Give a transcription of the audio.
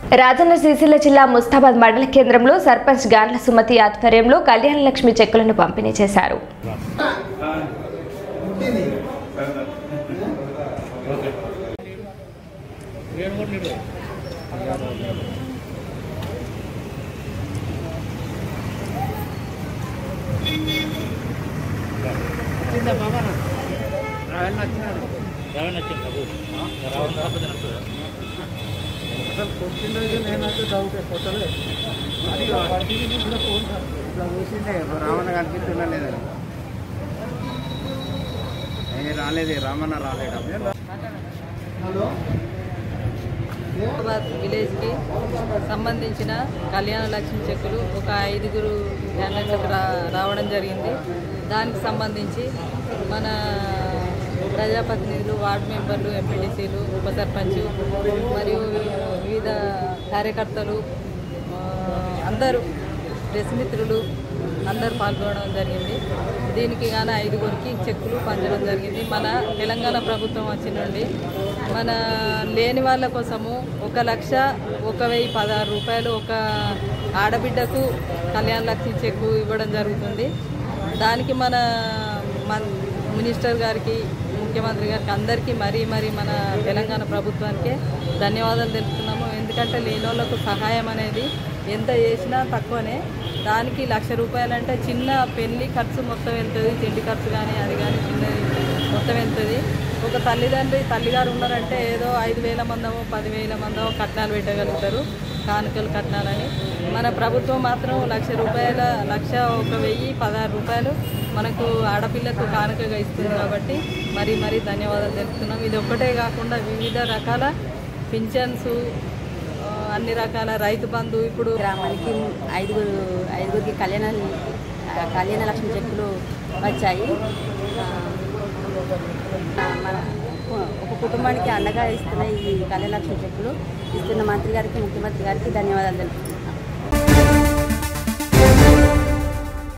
రాజన్న సిరిసిల్ల జిల్లా ముస్తాబాద్ మండల కేంద్రంలో సర్పంచ్ గాండ్ల సుమతి ఆధ్వర్యంలో కళ్యాణ లక్ష్మి చెక్కులను పంపిణీ చేశారు అసలు కొట్టిండేది నేనైతే డౌటే కొట్టలే అది ఇట్లా చూసిండే రావణ కనిపిస్తున్నా లేదని ఏ రాలేదే రామన్న రాలేడా హలో హైదరాబాద్ విలేజ్కి సంబంధించిన కళ్యాణ లక్ష్మి చెక్కులు ఒక ఐదుగురు క్యాండిడేట్లకు రా రావడం జరిగింది దానికి సంబంధించి మన ప్రజాప్రతినిధులు వార్డు మెంబర్లు ఎంపీటీసీలు ఉప సర్పంచ్ మరియు వివిధ కార్యకర్తలు ఆ, అందరూ ప్రెస్ మిత్రులు అందరూ పాల్గొనడం జరిగింది దీనికి గాను ఐదుగురికి చెక్కులు పంచడం జరిగింది మన తెలంగాణ ప్రభుత్వం వచ్చి నుండి మన లేని వాళ్ళ కోసము ఒక లక్ష ఒక వెయ్యి పదహారు రూపాయలు ఒక ఆడబిడ్డకు కళ్యాణ లక్ష్మి చెక్కు ఇవ్వడం జరుగుతుంది దానికి మన మన మినిస్టర్ గారికి ముఖ్యమంత్రి గారికి అందరికీ మరీ మరీ మన తెలంగాణ ప్రభుత్వానికి ధన్యవాదాలు తెలుపుతున్నాము ఎందుకంటే లేని వాళ్ళకు సహాయం అనేది ఎంత చేసినా తక్కువనే దానికి లక్ష రూపాయలు అంటే చిన్న పెళ్లి ఖర్చు మొత్తం వెళ్తుంది తిండి ఖర్చు కానీ అది కానీ చిన్నది మొత్తం వెళ్తుంది ఒక తల్లిదండ్రి తల్లిగారు ఉన్నారంటే ఏదో ఐదు వేల మందమో పదివేల మందో కట్నాలు పెట్టగలుగుతారు కానుకలు కట్నాలని మన ప్రభుత్వం మాత్రం లక్ష రూపాయల లక్ష ఒక వెయ్యి పదహారు రూపాయలు మనకు ఆడపిల్లకు కానుకగా ఇస్తుంది కాబట్టి మరీ మరీ ధన్యవాదాలు తెలుపుతున్నాం ఇది ఒక్కటే కాకుండా వివిధ రకాల పింఛన్స్ ఆ, అన్ని రకాల రైతు బంధు ఇప్పుడు గ్రామానికి ఐదుగురు ఐదుగురికి కళ్యాణ ఆ, కళ్యాణ లక్ష్మి చెక్కులు వచ్చాయి ఆ, ఆ, మన ఒక కుటుంబానికి అండగా ఇస్తున్న ఈ కళ్యాణ లక్ష్మి చెక్కులు ఇస్తున్న మంత్రి గారికి ముఖ్యమంత్రి గారికి ధన్యవాదాలు తెలుపుతున్నాను